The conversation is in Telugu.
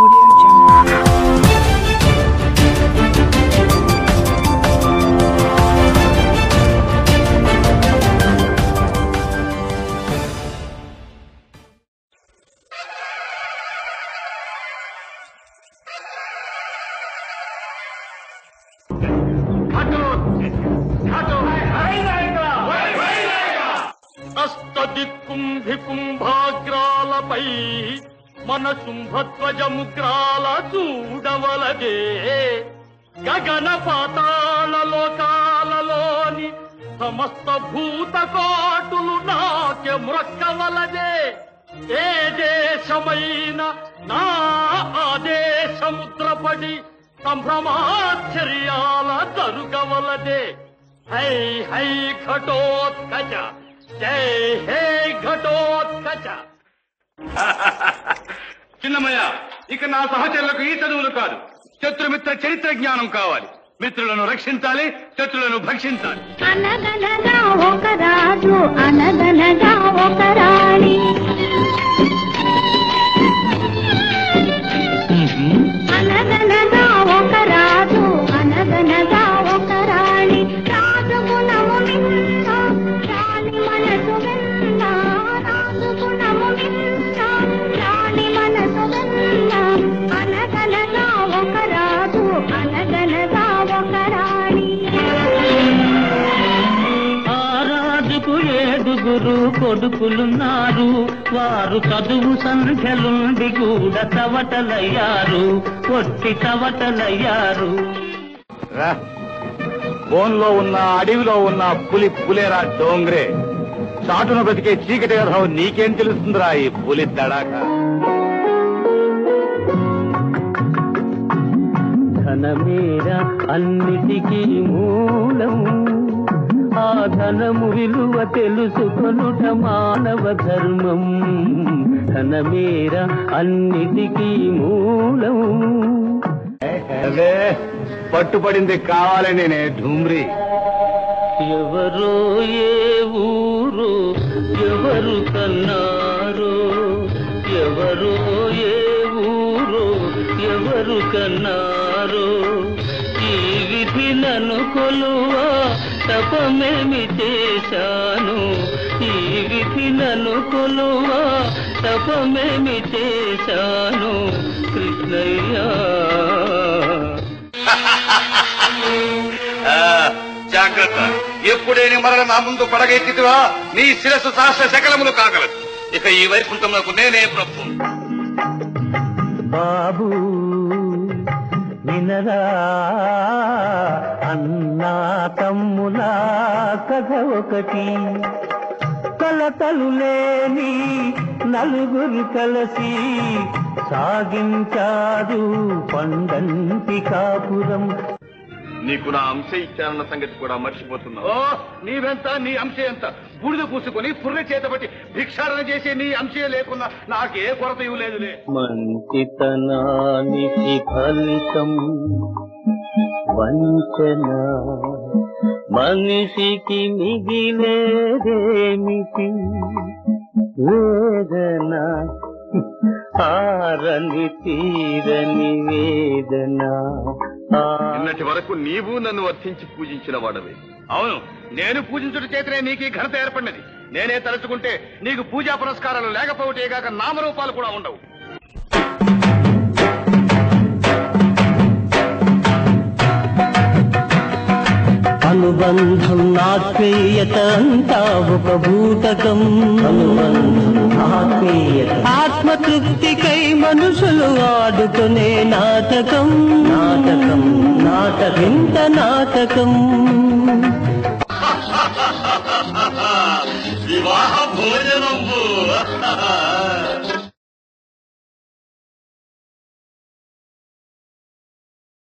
Audio Jungle. అష్టదిక్కుంభికుంభాగ్రాలపై మన శుంభధ్వజముగ్రాల చూడవలదే గగన పాతాళ లోకాలలోని సమస్త భూతకోటులు నాట్య మ్రక్కవలదే ఏ దేశమైన నా ఆదేశముద్రపడి సంభ్రమాశ్చర్యాల జరుగవలదే హై హై ఘటోత్కచ జై హే ఘటోత్కచ చిన్నమయ్య ఇక నా సహచరులకు ఈ చదువులు కాదు శత్రుమిత్ర చరిత్ర జ్ఞానం కావాలి మిత్రులను రక్షించాలి శత్రులను భక్షించాలి అనగనగా ఒక రాజు అనగనగా ఒక రాణి అనగనగా ఒక రాజు అనగనగా ఒక రాణి రాజు గుణము మిన్న రాణి మనసు వెన్న రాజు గుణము మిన్న రాణి మనసు వెన్న అనగనగా ఒక రాజు అనగనగా ఒక రాణి ఆ రాజుకు ఏడుగురు కొడుకులున్నారు వారు చదువు సంఖ్యలుండి కూడా చవటలయ్యారు ఒట్టి చవటలయ్యారు బోన్లో ఉన్న అడవిలో ఉన్న పులి పులేరా డోంగ్రే చాటున బ్రతికే చీకటి రథం నీకేం తెలుస్తుందిరా ఈ పులి తడాక ధనమేర అన్నిటికీ మూలం ఆ ధనము విలువ తెలుసుకొనుట మానవ ధర్మం ధనమేర అన్నిటికీ మూలం అదే పట్టుపడింది కావాలని నే ఢూమ్రి ఎవరో ఏ ఊరు ఎవరు కన్నారు ఎవరో ఏ ఊరు ఎవరు కన్నారు ఈ విధి నన్ను కొలువా తపమేమి చేశాను ఈ విధి నన్ను కొలువా తపమేమి చేశాను కృష్ణయ్య జాగ్రత్త ఎప్పుడైనా మరల నా ముందు పడగెత్తితివా నీ శిరస్సు సహస్ర శకలములు కాగలదు ఇక ఈ వైకుంఠంలో నేనే ప్రభు బాబు వినరా అన్నా తమ్ముల కథ ఒకటి కలతలు లేని నలుగురు కలిసి సాగించారు పండంటి కాపురం నీకు నా అంశ ఇచ్చానన్న సంగతి కూడా మర్చిపోతున్నావు ఓ నీవెంత నీ అంశ ఎంత బూడిద పూసుకొని పుర్రె చేతబట్టి భిక్షాటన చేసే నీ అంశే లేకున్నా నాకే కొరత లేదులే మంచితనానికి ఫలితం వంచన మనిషికి మిగిలేదేమిటి వేదన ఆరని తీరని వేదన ఆ నిన్నటి వరకు నీవు నన్ను వర్తించి పూజించిన వాడవే అవును నేను పూజించుట చేతనే నీకు ఈ ఘనత ఏర్పడినది నేనే తలుచుకుంటే నీకు పూజా పురస్కారాలు లేకపోవటే కాక నామరూపాలు కూడా ఉండవు అనుబంధం ఆత్మీయత అంతా ఒక భూతకం అనుబంధం ఆత్మీయత ఆత్మతృప్తికై మనుషులు ఆడుకునే నాటకం నాటకం నాటకం ఇంత నాటకం వివాహ భోజనంబు